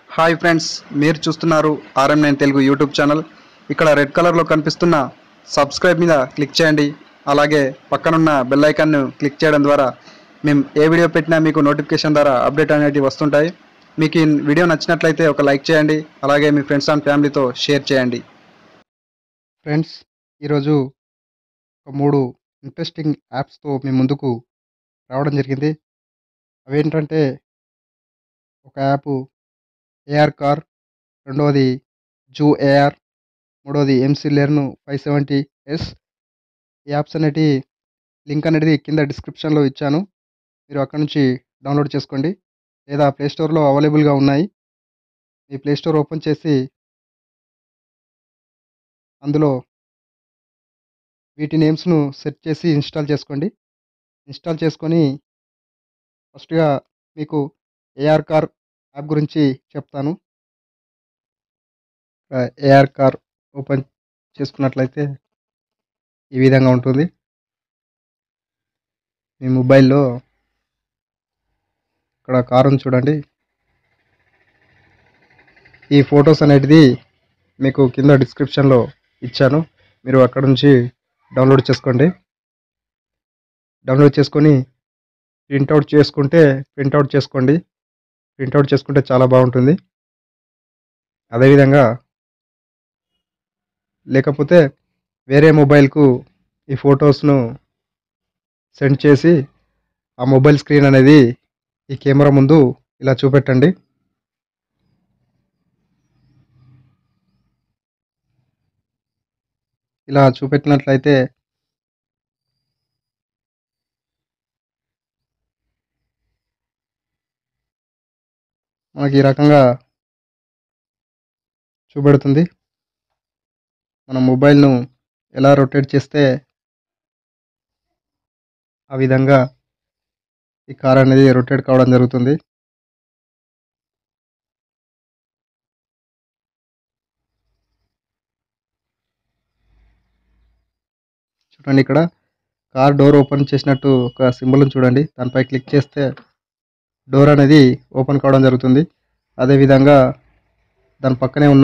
Hi friends మీరు చూస్తున్నారు RM nine Telugu YouTube channel ఇక్కడ రెడ్ కలర్లో కనిపిస్తున్న సబ్స్క్రైబ్ మీద క్లిక్ చేయండి అలాగే పక్కనున్న బెల్ ఐకాన్ను క్లిక్ చేయడం ద్వారా మేము ఏ వీడియో పెట్టినా మీకు నోటిఫికేషన్ ద్వారా అప్డేట్ అనేవి వస్తుంటాయి మీకు ఈ వీడియో నచ్చినట్లయితే ఒక లైక్ చేయండి అలాగే మీ ఫ్రెండ్స్ అండ్ ఫ్యామిలీతో షేర్ చేయండి ఫ్రెండ్స్ ఈరోజు ఒక మూడు ఇంట్రెస్టింగ్ యాప్స్తో మీ ముందుకు రావడం జరిగింది అవేంటంటే ఒక యాప్ ఏఆర్ కార్ రెండవది జూ ఏఆర్ మూడవది MC learn five seventy S ఈ యాప్స్ అనేటి లింక్ అనేది కింద డిస్క్రిప్షన్లో ఇచ్చాను మీరు అక్కడ నుంచి డౌన్లోడ్ చేసుకోండి లేదా ప్లే స్టోర్లో అవైలబుల్గా ఉన్నాయి మీ ప్లే స్టోర్ ఓపెన్ చేసి అందులో వీటి నేమ్స్ను సెట్ చేసి ఇన్స్టాల్ చేసుకోండి ఇన్స్టాల్ చేసుకొని ఫస్ట్గా మీకు ఏఆర్ కార్ యాప్ గురించి చెప్తాను ఏఆర్ కార్ ఓపెన్ చేసుకున్నట్లయితే ఈ విధంగా ఉంటుంది మీ మొబైల్లో ఇక్కడ కార్ ఉంది చూడండి ఈ ఫొటోస్ అనేటిది మీకు కింద డిస్క్రిప్షన్లో ఇచ్చాను మీరు అక్కడ నుంచి డౌన్లోడ్ చేసుకోండి డౌన్లోడ్ చేసుకొని ప్రింట్అవుట్ చేసుకుంటే ప్రింట్అవుట్ చేసుకోండి ప్రింట్అవుట్ చేసుకుంటే చాలా బాగుంటుంది అదేవిధంగా లేకపోతే వేరే మొబైల్కు ఈ ఫొటోస్ను సెండ్ చేసి ఆ మొబైల్ స్క్రీన్ అనేది ఈ కెమెరా ముందు ఇలా చూపెట్టండి ఇలా చూపెట్టినట్లయితే మనకి ఈ రకంగా చూపెడుతుంది మన మొబైల్ను ఎలా రొటేట్ చేస్తే ఆ విధంగా ఈ కార్ అనేది రొటేట్ కావడం జరుగుతుంది చూడండి ఇక్కడ కార్ డోర్ ఓపెన్ చేసినట్టు ఒక సింబల్ చూడండి దానిపై క్లిక్ చేస్తే డోర్ అనేది ఓపెన్ కావడం జరుగుతుంది అదేవిధంగా దాని పక్కనే ఉన్న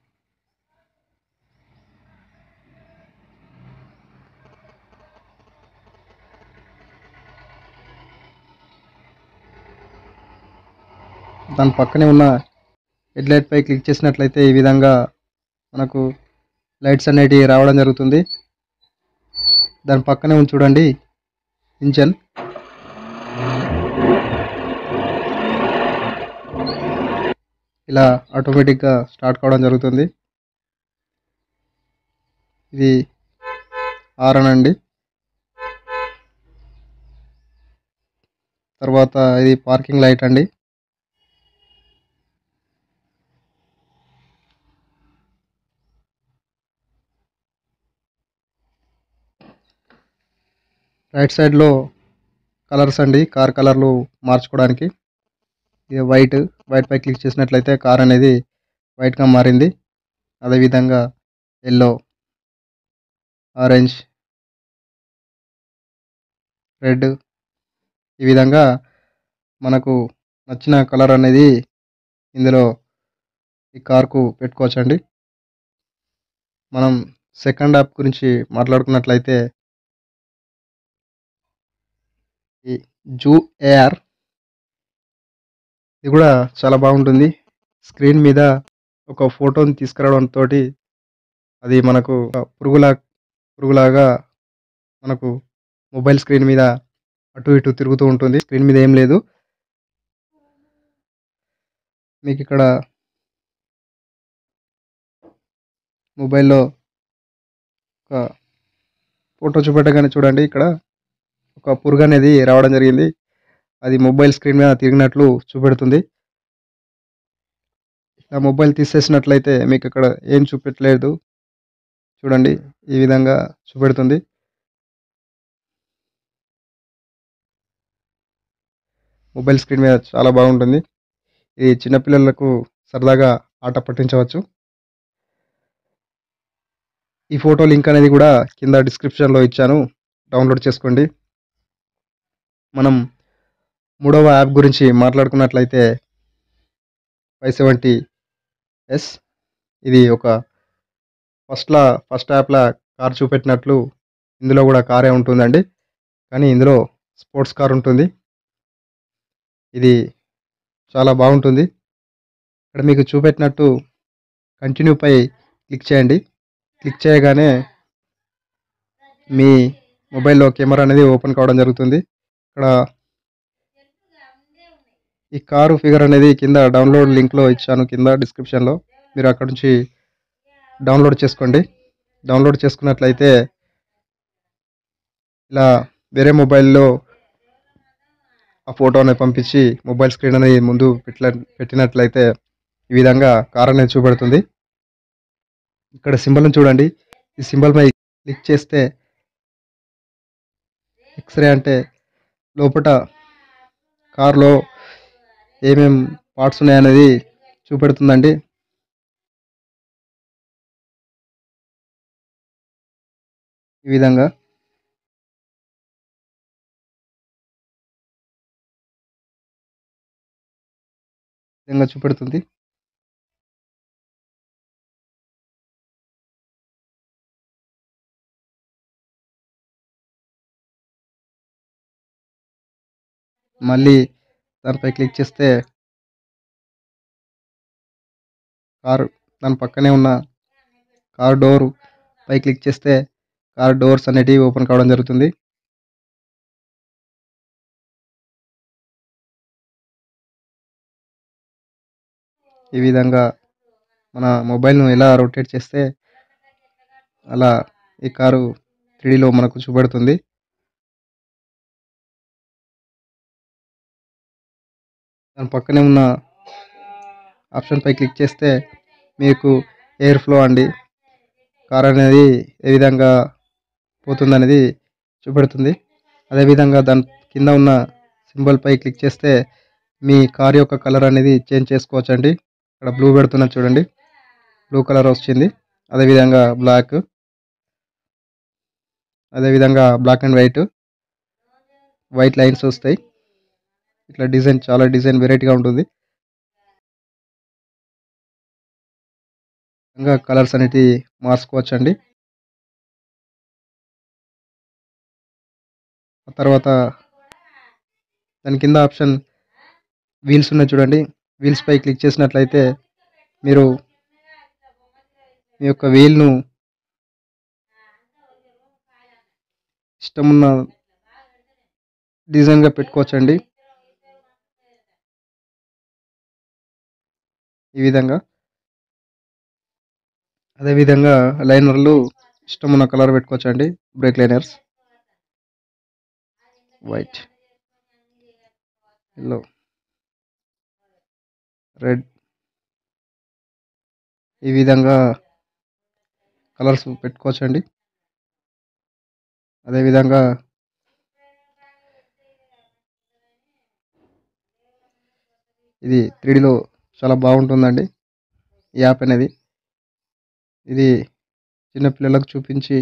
దాని పక్కనే ఉన్న హెడ్ లైట్ పై క్లిక్ చేసినట్లయితే ఈ విధంగా మనకు లైట్స్ అనేటివి రావడం జరుగుతుంది దాని పక్కనే ఉంది చూడండి ఇంజన్ ఇలా ఆటోమేటిక్గా స్టార్ట్ కావడం జరుగుతుంది ఇది ఆరన్ అండి తర్వాత ఇది పార్కింగ్ లైట్ అండి రైట్ సైడ్లో కలర్స్ అండి కార్ కలర్లు మార్చుకోవడానికి ఇది వైట్ వైట్ పై క్లిక్ చేసినట్లయితే కార్ అనేది వైట్గా మారింది అదేవిధంగా ఎల్లో ఆరెంజ్ రెడ్ ఈ విధంగా మనకు నచ్చిన కలర్ అనేది ఇందులో ఈ కార్కు పెట్టుకోవచ్చండి మనం సెకండ్ యాప్ గురించి మాట్లాడుకున్నట్లయితే ఈ జూ ఏఆర్ ఇది కూడా చాలా బాగుంటుంది స్క్రీన్ మీద ఒక ఫోటోని తీసుకురావడంతో అది మనకు పురుగులా పురుగులాగా మనకు మొబైల్ స్క్రీన్ మీద అటు ఇటు తిరుగుతూ ఉంటుంది స్క్రీన్ మీద ఏం లేదు మీకు ఇక్కడ మొబైల్లో ఒక ఫోటో చూపెట్టగానే చూడండి ఇక్కడ ఒక పురుగు అనేది రావడం జరిగింది అది మొబైల్ స్క్రీన్ మీద తిరిగినట్లు చూపెడుతుంది ఆ మొబైల్ తీసేసినట్లయితే మీకు ఇక్కడ ఏం చూపెట్టలేదు చూడండి ఈ విధంగా చూపెడుతుంది మొబైల్ స్క్రీన్ మీద చాలా బాగుంటుంది ఇది చిన్నపిల్లలకు సరదాగా ఆట పట్టించవచ్చు ఈ ఫోటో లింక్ అనేది కూడా కింద డిస్క్రిప్షన్లో ఇచ్చాను డౌన్లోడ్ చేసుకోండి మనం మూడవ యాప్ గురించి మాట్లాడుకున్నట్లయితే ఫైవ్ సెవెంటీ ఎస్ ఇది ఒక ఫస్ట్లా ఫస్ట్ యాప్లా కార్ చూపెట్టినట్లు ఇందులో కూడా కారే ఉంటుందండి కానీ ఇందులో స్పోర్ట్స్ కార్ ఉంటుంది ఇది చాలా బాగుంటుంది ఇక్కడ మీకు చూపెట్టినట్టు కంటిన్యూ పై క్లిక్ చేయండి క్లిక్ చేయగానే మీ మొబైల్లో కెమెరా అనేది ఓపెన్ కావడం జరుగుతుంది ఇక్కడ ఈ కారు ఫిగర్ అనేది కింద డౌన్లోడ్ లింక్లో ఇచ్చాను కింద డిస్క్రిప్షన్లో మీరు అక్కడ నుంచి డౌన్లోడ్ చేసుకోండి డౌన్లోడ్ చేసుకున్నట్లయితే ఇలా వేరే మొబైల్లో ఆ ఫోటో అనేది పంపించి మొబైల్ స్క్రీన్ అనేది ముందు పెట్టిన పెట్టినట్లయితే ఈ విధంగా కార్ అనేది చూపెడుతుంది ఇక్కడ సింబల్ని చూడండి ఈ సింబల్ పై క్లిక్ చేస్తే ఎక్స్రే అంటే లోపల కార్లో ఏమేం పార్ట్స్ ఉన్నాయనేది చూపెడుతుందండి ఈ విధంగా ఈ విధంగా చూపెడుతుంది మళ్ళీ దానిపై క్లిక్ చేస్తే కారు దాని పక్కనే ఉన్న కార్ డోర్ పై క్లిక్ చేస్తే కార్ డోర్స్ అనేటివి ఓపెన్ కావడం జరుగుతుంది ఈ విధంగా మన మొబైల్ను ఎలా రొటేట్ చేస్తే అలా ఈ కారు త్రీడీలో మనకు చూపెడుతుంది దాని పక్కనే ఉన్న ఆప్షన్ పై క్లిక్ చేస్తే మీకు ఎయిర్ ఫ్లో అండి కార్ అనేది ఏ విధంగా పోతుందనేది చూపెడుతుంది అదేవిధంగా దాని కింద ఉన్న సింబల్ పై క్లిక్ చేస్తే మీ కార్ యొక్క కలర్ అనేది చేంజ్ చేసుకోవచ్చు అండి ఇక్కడ బ్లూ పెడుతున్నది చూడండి బ్లూ కలర్ వచ్చింది అదేవిధంగా బ్లాక్ అదేవిధంగా black and white white lines వస్తాయి ఇట్లా డిజైన్ చాలా డిజైన్ వెరైటీగా ఉంటుంది ఇంకా కలర్స్ అనేటివి మార్చుకోవచ్చు అండి ఆ తర్వాత దాని కింద ఆప్షన్ వీల్స్ ఉన్నాయి చూడండి వీల్స్ పై క్లిక్ చేసినట్లయితే మీరు మీ యొక్క వీల్ను ఇష్టమున్న డిజైన్గా పెట్టుకోవచ్చండి ఈ విధంగా అదేవిధంగా లైనర్లు ఇష్టమున్న కలర్ పెట్టుకోవచ్చండి brake liners white yellow red ఈ విధంగా కలర్స్ పెట్టుకోవచ్చండి అదేవిధంగా ఇది త్రీడీలో చాలా బాగుంటుందండి ఈ యాప్ అనేది ఇది చిన్నపిల్లలకు చూపించి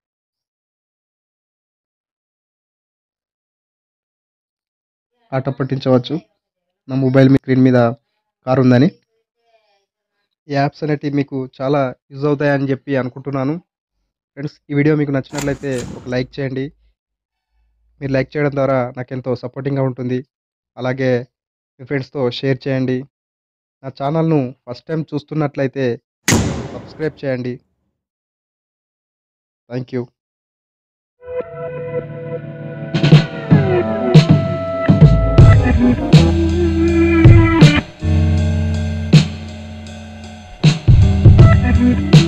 ఆట పట్టించవచ్చు నా మొబైల్ మీ స్క్రీన్ మీద కార్ ఉందని ఈ యాప్స్ అనేటివి మీకు చాలా యూజ్ అవుతాయని చెప్పి అనుకుంటున్నాను ఫ్రెండ్స్ ఈ వీడియో మీకు నచ్చినట్లయితే ఒక లైక్ చేయండి మీరు లైక్ చేయడం ద్వారా నాకు ఎంతో సపోర్టింగ్గా ఉంటుంది అలాగే మీ ఫ్రెండ్స్తో షేర్ చేయండి నా ఛానల్ను ఫస్ట్ టైం చూస్తున్నట్లయితే సబ్స్క్రైబ్ చేయండి థ్యాంక్ యూ Thank you.